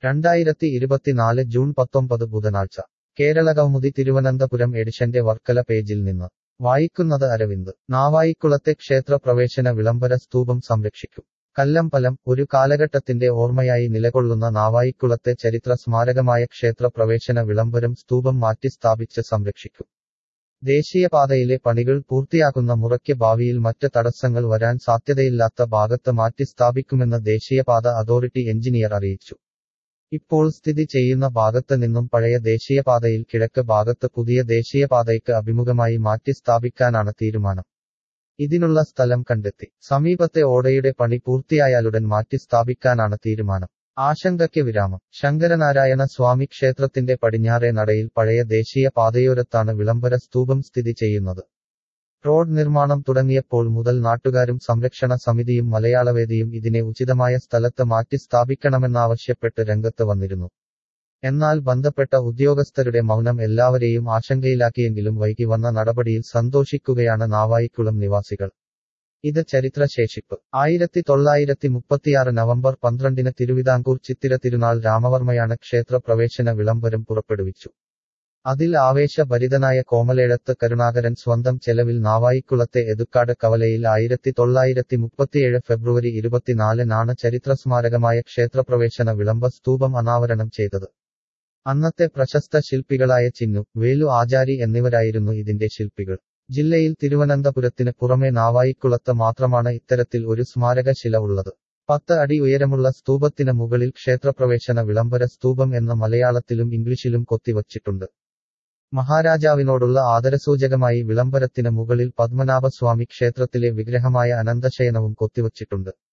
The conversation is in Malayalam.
രണ്ടായിരത്തി ഇരുപത്തിനാല് ജൂൺ പത്തൊമ്പത് ബുധനാഴ്ച കേരള കൗമുദി തിരുവനന്തപുരം എഡിഷന്റെ വർക്കല പേജിൽ നിന്ന് വായിക്കുന്നത് അരവിന്ദ് നാവായിക്കുളത്തെ ക്ഷേത്ര പ്രവേശന വിളംബര സ്തൂപം സംരക്ഷിക്കും കല്ലമ്പലം ഒരു കാലഘട്ടത്തിന്റെ ഓർമ്മയായി നിലകൊള്ളുന്ന നാവായിക്കുളത്തെ ചരിത്ര സ്മാരകമായ ക്ഷേത്ര പ്രവേശന വിളംബരം സ്തൂപം മാറ്റി സ്ഥാപിച്ച് സംരക്ഷിക്കും ദേശീയപാതയിലെ പണികൾ പൂർത്തിയാക്കുന്ന മുറയ്ക്ക് ഭാവിയിൽ മറ്റ് തടസ്സങ്ങൾ വരാൻ സാധ്യതയില്ലാത്ത ഭാഗത്ത് മാറ്റി സ്ഥാപിക്കുമെന്ന് ദേശീയപാത അതോറിറ്റി എഞ്ചിനീയർ അറിയിച്ചു ഇപ്പോൾ സ്ഥിതി ചെയ്യുന്ന ഭാഗത്ത് നിന്നും പഴയ ദേശീയപാതയിൽ കിഴക്ക് ഭാഗത്ത് പുതിയ ദേശീയപാതയ്ക്ക് അഭിമുഖമായി മാറ്റി സ്ഥാപിക്കാനാണ് തീരുമാനം ഇതിനുള്ള സ്ഥലം കണ്ടെത്തി സമീപത്തെ ഓടയുടെ പണി പൂർത്തിയായാലുടൻ മാറ്റി സ്ഥാപിക്കാനാണ് തീരുമാനം ആശങ്കയ്ക്ക് വിരാമം ശങ്കരനാരായണ സ്വാമി ക്ഷേത്രത്തിന്റെ പടിഞ്ഞാറേ നടയിൽ പഴയ ദേശീയ പാതയോരത്താണ് വിളംബര സ്തൂപം സ്ഥിതി ചെയ്യുന്നത് റോഡ് നിർമ്മാണം തുടങ്ങിയപ്പോൾ മുതൽ നാട്ടുകാരും സംരക്ഷണ സമിതിയും മലയാളവേദിയും ഇതിനെ ഉചിതമായ സ്ഥലത്ത് മാറ്റി സ്ഥാപിക്കണമെന്നാവശ്യപ്പെട്ട് രംഗത്ത് വന്നിരുന്നു എന്നാൽ ബന്ധപ്പെട്ട ഉദ്യോഗസ്ഥരുടെ മൗനം എല്ലാവരെയും ആശങ്കയിലാക്കിയെങ്കിലും വൈകി വന്ന നടപടിയിൽ സന്തോഷിക്കുകയാണ് നാവായിക്കുളം നിവാസികൾ ഇത് ചരിത്രശേഷിപ്പ് ആയിരത്തി തൊള്ളായിരത്തി മുപ്പത്തിയാറ് നവംബർ പന്ത്രണ്ടിന് തിരുവിതാംകൂർ ചിത്തിര തിരുനാൾ രാമവർമ്മയാണ് ക്ഷേത്ര പ്രവേശന വിളംബരം പുറപ്പെടുവിച്ചു അതിൽ ആവേശഭരിതനായ കോമലേഴത്ത് കരുണാകരൻ സ്വന്തം ചെലവിൽ നാവായിക്കുളത്തെ എതുക്കാട് കവലയിൽ ആയിരത്തി തൊള്ളായിരത്തി മുപ്പത്തിയേഴ് ഫെബ്രുവരി ഇരുപത്തിനാലിനാണ് ചരിത്രസ്മാരകമായ ക്ഷേത്രപ്രവേശന വിളംബ സ്തൂപം അനാവരണം ചെയ്തത് അന്നത്തെ പ്രശസ്ത ശില്പികളായ ചിന്നു വേലു ആചാരി എന്നിവരായിരുന്നു ഇതിന്റെ ശില്പികൾ ജില്ലയിൽ തിരുവനന്തപുരത്തിന് പുറമെ നാവായിക്കുളത്ത് മാത്രമാണ് ഇത്തരത്തിൽ ഒരു സ്മാരകശില ഉള്ളത് പത്ത് അടി ഉയരമുള്ള സ്തൂപത്തിന് മുകളിൽ ക്ഷേത്രപ്രവേശന വിളംബര സ്തൂപം എന്ന മലയാളത്തിലും ഇംഗ്ലീഷിലും കൊത്തിവച്ചിട്ടുണ്ട് മഹാരാജാവിനോടുള്ള ആദരസൂചകമായി വിളംബരത്തിന് മുകളിൽ പത്മനാഭസ്വാമി ക്ഷേത്രത്തിലെ വിഗ്രഹമായ അനന്തശയനവും കൊത്തിവച്ചിട്ടുണ്ട്